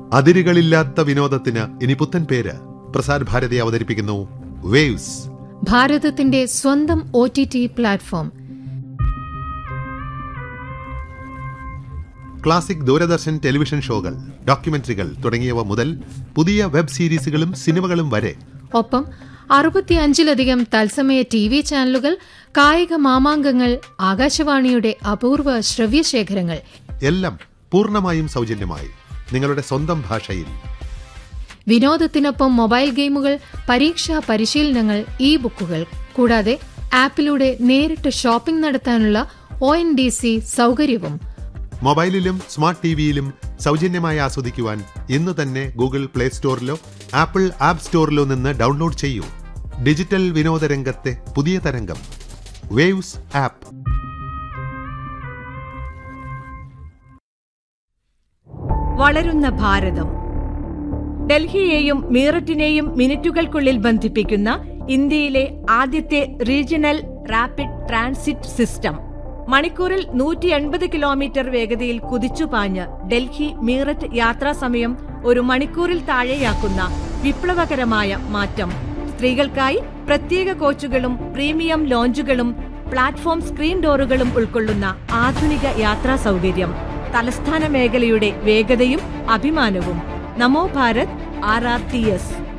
അതിരുകളില്ലാത്ത വിനോദത്തിന് ഇനി പുത്തൻ പേര് പ്രസാർ ഭാരതി അവതരിപ്പിക്കുന്നു വേവ്സ് ഭാരതത്തിന്റെ സ്വന്തം O T T platform classic Doordarshan television ഷോകൾ ഡോക്യുമെന്ററികൾ തുടങ്ങിയവ മുതൽ പുതിയ വെബ് സീരീസുകളും സിനിമകളും വരെ ഒപ്പം അറുപത്തിയഞ്ചിലധികം തത്സമയ ടി വി ചാനലുകൾ കായിക മാമാങ്കങ്ങൾ ആകാശവാണിയുടെ അപൂർവ ശ്രവ്യശേഖരങ്ങൾ എല്ലാം പൂർണ്ണമായും സൗജന്യമായി നിങ്ങളുടെ സ്വന്തം ഭാഷയിൽ വിനോദത്തിനൊപ്പം മൊബൈൽ ഗെയിമുകൾ പരീക്ഷാ പരിശീലനങ്ങൾ ഇ ബുക്കുകൾ കൂടാതെ ആപ്പിലൂടെ നേരിട്ട് ഷോപ്പിംഗ് നടത്താനുള്ള ഒ എൻ ഡി സി സൗകര്യവും മൊബൈലിലും സ്മാർട്ട് ടിവിയിലും സൗജന്യമായി ആസ്വദിക്കുവാൻ ഇന്ന് തന്നെ ഗൂഗിൾ പ്ലേ സ്റ്റോറിലോ ആപ്പിൾ ആപ്പ് സ്റ്റോറിലോ നിന്ന് ഡൗൺലോഡ് ചെയ്യൂ ഡിജിറ്റൽ വിനോദ രംഗത്തെ പുതിയ തരംഗം വേവ്സ് ആപ്പ് വളരുന്ന ഭാരതം ഡൽഹിയെയും മീററ്റിനെയും മിനിറ്റുകൾക്കുള്ളിൽ ബന്ധിപ്പിക്കുന്ന ഇന്ത്യയിലെ ആദ്യത്തെ റീജിയണൽ റാപ്പിഡ് ട്രാൻസിറ്റ് സിസ്റ്റം മണിക്കൂറിൽ നൂറ്റി എൺപത് കിലോമീറ്റർ വേഗതയിൽ കുതിച്ചുപാഞ്ഞ് ഡൽഹി മീററ്റ് യാത്രാസമയം ഒരു മണിക്കൂറിൽ താഴെയാക്കുന്ന വിപ്ലവകരമായ മാറ്റം സ്ത്രീകൾക്കായി പ്രത്യേക കോച്ചുകളും പ്രീമിയം ലോഞ്ചുകളും പ്ലാറ്റ്ഫോം സ്ക്രീൻ ഡോറുകളും ഉൾക്കൊള്ളുന്ന ആധുനിക യാത്രാ സൗകര്യം തലസ്ഥാന മേഖലയുടെ വേഗതയും അഭിമാനവും Namo Bharat R R T S